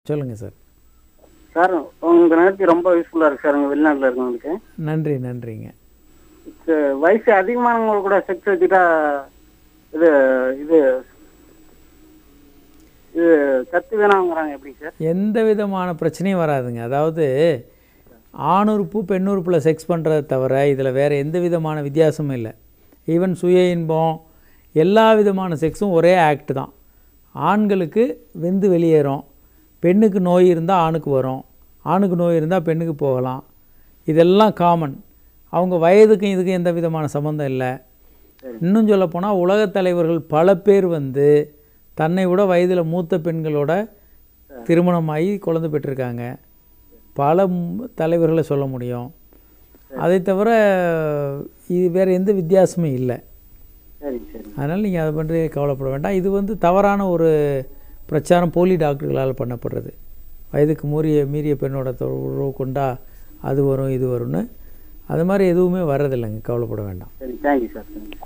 சொல்லுங்கள் sir sir உங்க நேரத்துக்கு ரொம்ப யூஸ்ஃபுல்லா இருக்கு சார் உங்க வெளிநாட்டுல இருக்கவங்களுக்கு நன்றி நன்றிங்க ச- வயசு அதிகமானவங்க கூட செக்ஸ் வச்சுட்டா இது இது இது கத்து வேணாங்கிறாங்க எப்படி சார் எந்த விதமான பிரச்சனையும் வராதுங்க அதாவது ஆணுறுப்பு பெண்ணுறுப்பில் செக்ஸ் பண்ணுறத தவிர இதில் வேறு எந்த விதமான வித்தியாசமும் இல்லை ஈவன் சுய இன்பம் எல்லா விதமான செக்ஸும் ஒரே ஆக்ட் தான் ஆண்களுக்கு வெந்து வெளியேறும் பெண்ணுக்கு நோய் இருந்தால் ஆணுக்கு வரும் ஆணுக்கு நோய் இருந்தால் பெண்ணுக்கு போகலாம் இதெல்லாம் காமன் அவங்க வயதுக்கும் இதுக்கும் எந்த விதமான சம்மந்தம் இல்லை இன்னும் சொல்லப்போனால் உலகத் தலைவர்கள் பல பேர் வந்து தன்னை விட வயதில் மூத்த பெண்களோட திருமணமாகி குழந்தை பெற்றிருக்காங்க பல ம்- தலைவர்களை சொல்ல முடியும் அதை தவிர இது வேறு எந்த வித்தியாசமும் இல்லை சரிங்க சரி அதனால் நீங்கள் அதை பற்றி கவலைப்பட வேண்டாம் இது வந்து தவறான ஒரு பிரச்சாரம் போலி டாக்டர்களால் பண்ணப்படுறது வயதுக்கு மீறிய மீறிய பெண்ணோட உறவு கொண்டா அது வரும் இது வரும்னு அது மாதிரி எதுவுமே வர்றதில்லைங்க கவலைப்பட வேண்டாம் சரி தேங்க்யூ சார் தேங்க்யூ